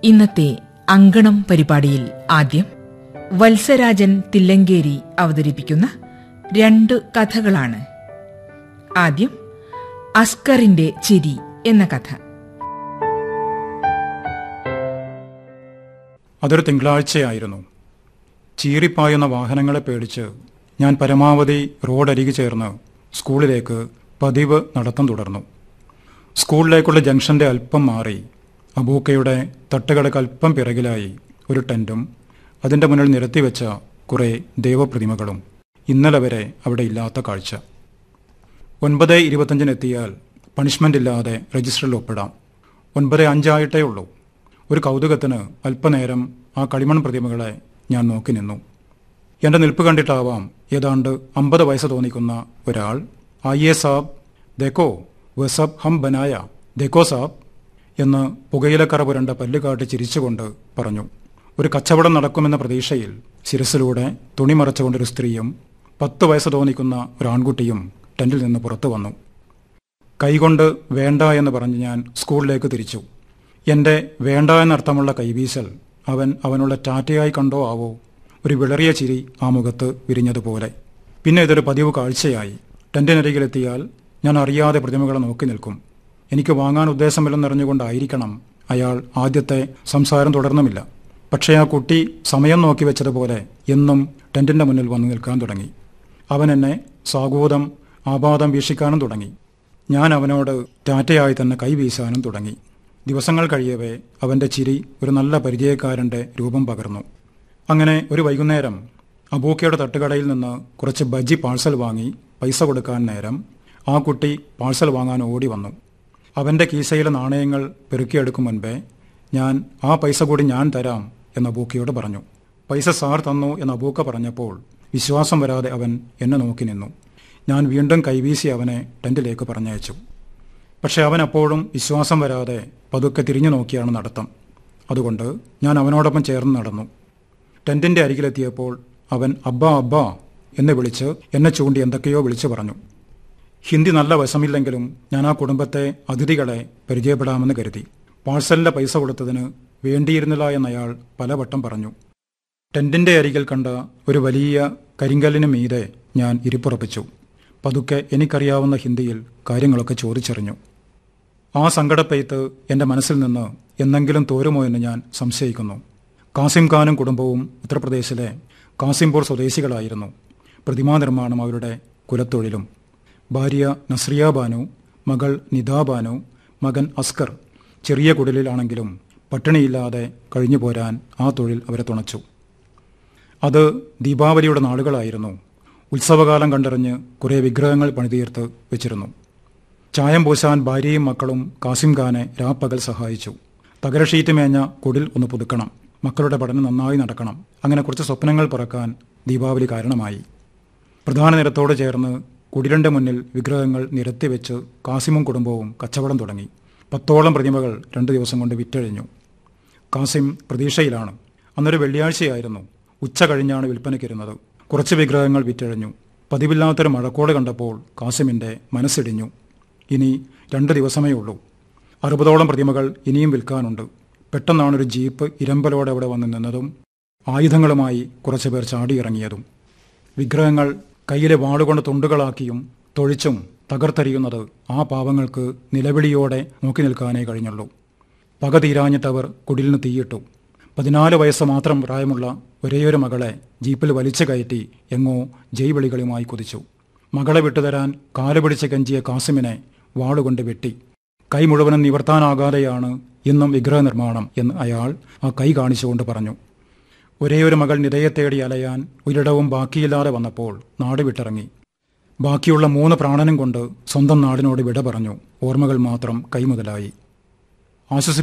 ഇന്നത്തെ അങ്കണം പരിപാടിയിൽ ആദ്യം വത്സരാജൻ തില്ലങ്കേരി അവതരിപ്പിക്കുന്ന രണ്ട് കഥകളാണ് ആദ്യം അസ്കറിന്റെ ചിരി എന്ന കഥ അതൊരു തിങ്കളാഴ്ചയായിരുന്നു ചീറിപ്പായുന്ന വാഹനങ്ങളെ പേടിച്ച് ഞാൻ പരമാവധി റോഡരികു ചേർന്ന് സ്കൂളിലേക്ക് പതിവ് നടത്തം തുടർന്നു സ്കൂളിലേക്കുള്ള ജംഗ്ഷന്റെ അല്പം മാറി അബൂക്കയുടെ തട്ടുകടക്ക് അല്പം പിറകിലായി ഒരു ടെന്റും അതിന്റെ മുന്നിൽ നിരത്തിവെച്ച കുറെ ദൈവപ്രതിമകളും ഇന്നലെ വരെ അവിടെ ഇല്ലാത്ത കാഴ്ച ഒൻപത് ഇരുപത്തഞ്ചിന് എത്തിയാൽ പണിഷ്മെന്റ് ഇല്ലാതെ രജിസ്റ്ററിൽ ഒപ്പിടാം ഒൻപത് അഞ്ചായിട്ടേ ഉള്ളൂ ഒരു കൗതുകത്തിന് അല്പനേരം ആ കളിമൺ പ്രതിമകളെ ഞാൻ നോക്കി നിന്നു എന്റെ നിൽപ്പ് കണ്ടിട്ടാവാം ഏതാണ്ട് അമ്പത് വയസ്സ് തോന്നിക്കുന്ന ഒരാൾ ആയിയെ സാബ് ദേക്കോ വസബ് ഹം ബനായ ദേക്കോ സാബ് എന്ന് പുകയിലക്കറ പുരണ്ട പല്ലുകാട്ടി ചിരിച്ചുകൊണ്ട് പറഞ്ഞു ഒരു കച്ചവടം നടക്കുമെന്ന പ്രതീക്ഷയിൽ ശിരസിലൂടെ തുണി മറച്ചുകൊണ്ടൊരു സ്ത്രീയും പത്ത് വയസ്സ് തോന്നിക്കുന്ന ഒരു ആൺകുട്ടിയും ടെന്റിൽ നിന്ന് പുറത്തു വന്നു കൈകൊണ്ട് വേണ്ട എന്ന് പറഞ്ഞ് ഞാൻ സ്കൂളിലേക്ക് തിരിച്ചു എന്റെ വേണ്ട എന്നർത്ഥമുള്ള കൈവീശൽ അവൻ അവനുള്ള ടാറ്റയായി കണ്ടോ ആവോ ഒരു വിളറിയ ചിരി ആ മുഖത്ത് വിരിഞ്ഞതുപോലെ പിന്നെ ഇതൊരു പതിവ് കാഴ്ചയായി ടെന്റിനരികിലെത്തിയാൽ ഞാൻ അറിയാതെ പ്രതിമകളെ നോക്കി നിൽക്കും എനിക്ക് വാങ്ങാൻ ഉദ്ദേശമില്ലെന്നറിഞ്ഞുകൊണ്ടായിരിക്കണം അയാൾ ആദ്യത്തെ സംസാരം തുടർന്നുമില്ല പക്ഷേ ആ കുട്ടി സമയം നോക്കി വെച്ചതുപോലെ എന്നും ടെന്റിന്റെ മുന്നിൽ വന്നു നിൽക്കാൻ തുടങ്ങി അവൻ എന്നെ സാഗൂതം ആപാദം വീക്ഷിക്കാനും തുടങ്ങി ഞാൻ അവനോട് ടാറ്റയായി തന്നെ കൈവീശാനും തുടങ്ങി ദിവസങ്ങൾ കഴിയവേ അവന്റെ ചിരി ഒരു നല്ല പരിചയക്കാരന്റെ രൂപം പകർന്നു അങ്ങനെ ഒരു വൈകുന്നേരം അബൂക്കയുടെ തട്ടുകടയിൽ നിന്ന് കുറച്ച് ബജ്ജി പാഴ്സൽ വാങ്ങി പൈസ കൊടുക്കാൻ നേരം ആ കുട്ടി പാഴ്സൽ വാങ്ങാൻ ഓടി വന്നു അവന്റെ കീശയിലെ നാണയങ്ങൾ പെറുക്കിയെടുക്കും മുൻപേ ഞാൻ ആ പൈസ കൂടി ഞാൻ തരാം എന്ന് അബൂക്കയോട് പറഞ്ഞു പൈസ സാർ തന്നു എന്ന് അബൂക്ക പറഞ്ഞപ്പോൾ വിശ്വാസം വരാതെ അവൻ എന്നെ നോക്കി നിന്നു ഞാൻ വീണ്ടും കൈവീശി അവനെ ടെന്റിലേക്ക് പറഞ്ഞയച്ചു പക്ഷെ അവൻ അപ്പോഴും വിശ്വാസം വരാതെ പതുക്കെ തിരിഞ്ഞു നോക്കിയാണ് നടത്തം അതുകൊണ്ട് ഞാൻ അവനോടൊപ്പം ചേർന്ന് നടന്നു ടെന്റിന്റെ അരികിലെത്തിയപ്പോൾ അവൻ അബ്ബ അബ്ബ എന്ന് വിളിച്ച് എന്നെ ചൂണ്ടി എന്തൊക്കെയോ വിളിച്ചു പറഞ്ഞു ഹിന്ദി നല്ല വശമില്ലെങ്കിലും ഞാൻ ആ കുടുംബത്തെ അതിഥികളെ പരിചയപ്പെടാമെന്ന് കരുതി പാഴ്സലിന്റെ പൈസ കൊടുത്തതിന് വേണ്ടിയിരുന്നില്ല എന്നയാൾ പലവട്ടം പറഞ്ഞു ടെന്റിന്റെ അരികിൽ കണ്ട ഒരു വലിയ കരിങ്കല്ലിന് മീതെ ഞാൻ ഇരിപ്പുറപ്പിച്ചു പതുക്കെ എനിക്കറിയാവുന്ന ഹിന്ദിയിൽ കാര്യങ്ങളൊക്കെ ചോദിച്ചറിഞ്ഞു ആ സങ്കടപ്പെയ്ത്ത് എന്റെ മനസ്സിൽ നിന്ന് എന്നെങ്കിലും തോരുമോ എന്ന് ഞാൻ സംശയിക്കുന്നു കാസിം ഖാനും കുടുംബവും ഉത്തർപ്രദേശിലെ കാസിംപൂർ സ്വദേശികളായിരുന്നു പ്രതിമാ നിർമ്മാണം അവരുടെ കുലത്തൊഴിലും ഭാര്യ നസ്രിയ ബാനു മകൾ നിതാ ബാനു മകൻ അസ്കർ ചെറിയ കുടിലാണെങ്കിലും പട്ടിണിയില്ലാതെ കഴിഞ്ഞു പോരാൻ ആ തൊഴിൽ അവരെ തുണച്ചു അത് ദീപാവലിയുടെ നാളുകളായിരുന്നു ഉത്സവകാലം കണ്ടറിഞ്ഞ് കുറേ വിഗ്രഹങ്ങൾ പണിതീർത്ത് വെച്ചിരുന്നു ചായം പൂശാൻ ഭാര്യയും മക്കളും കാസിം ഖാനെ രാപ്പകൽ സഹായിച്ചു തകര ഷീറ്റ് മേഞ്ഞ കുടിൽ ഒന്ന് പുതുക്കണം മക്കളുടെ പഠനം നന്നായി നടക്കണം അങ്ങനെ കുറച്ച് സ്വപ്നങ്ങൾ പിറക്കാൻ ദീപാവലി കാരണമായി പ്രധാന നിരത്തോട് ചേർന്ന് കുടിലിന്റെ മുന്നിൽ വിഗ്രഹങ്ങൾ നിരത്തിവെച്ച് കാസിമും കുടുംബവും കച്ചവടം തുടങ്ങി പത്തോളം പ്രതിമകൾ രണ്ടു ദിവസം കൊണ്ട് വിറ്റഴിഞ്ഞു കാസിം പ്രതീക്ഷയിലാണ് അന്നൊരു വെള്ളിയാഴ്ചയായിരുന്നു ഉച്ച കഴിഞ്ഞാണ് വിൽപ്പനയ്ക്കിരുന്നത് കുറച്ച് വിഗ്രഹങ്ങൾ വിറ്റഴിഞ്ഞു പതിവില്ലാത്തൊരു മഴക്കോട് കണ്ടപ്പോൾ കാസിമിന്റെ മനസ്സിടിഞ്ഞു ഇനി രണ്ട് ദിവസമേ ഉള്ളൂ അറുപതോളം പ്രതിമകൾ ഇനിയും വിൽക്കാനുണ്ട് പെട്ടെന്നാണ് ഒരു ജീപ്പ് ഇരമ്പലോടെ അവിടെ വന്നു നിന്നതും ആയുധങ്ങളുമായി കുറച്ചു പേർ ചാടിയിറങ്ങിയതും വിഗ്രഹങ്ങൾ കയ്യിലെ വാളുകൊണ്ട് തുണ്ടുകളാക്കിയും തൊഴിച്ചും തകർത്തെറിയുന്നത് ആ പാവങ്ങൾക്ക് നിലവിളിയോടെ നോക്കി നിൽക്കാനേ കഴിഞ്ഞുള്ളൂ പക തീരാഞ്ഞിട്ടവർ കുടിലിന് തീയിട്ടു പതിനാല് വയസ്സ് മാത്രം പ്രായമുള്ള ഒരേയൊരു മകളെ ജീപ്പിൽ വലിച്ചു കയറ്റി എങ്ങോ ജയ് വിളികളുമായി കുതിച്ചു മകളെ വിട്ടുതരാൻ കാലുപിടിച്ച് കഞ്ചിയ കാസിമിനെ വാളുകൊണ്ട് വെട്ടി കൈ മുഴുവനും നിവർത്താനാകാതെയാണ് ഇന്നും വിഗ്രഹ നിർമ്മാണം എന്ന് അയാൾ ആ കൈ കാണിച്ചുകൊണ്ട് പറഞ്ഞു ഒരേയൊരു മകൾ നിതയെ തേടി അലയാൻ ഒരിടവും ബാക്കിയില്ലാതെ വന്നപ്പോൾ നാട് വിട്ടിറങ്ങി ബാക്കിയുള്ള മൂന്ന് പ്രാണനും കൊണ്ട് സ്വന്തം നാടിനോട് വിട പറഞ്ഞു ഓർമ്മകൾ മാത്രം കൈമുതലായി ആശ്വസി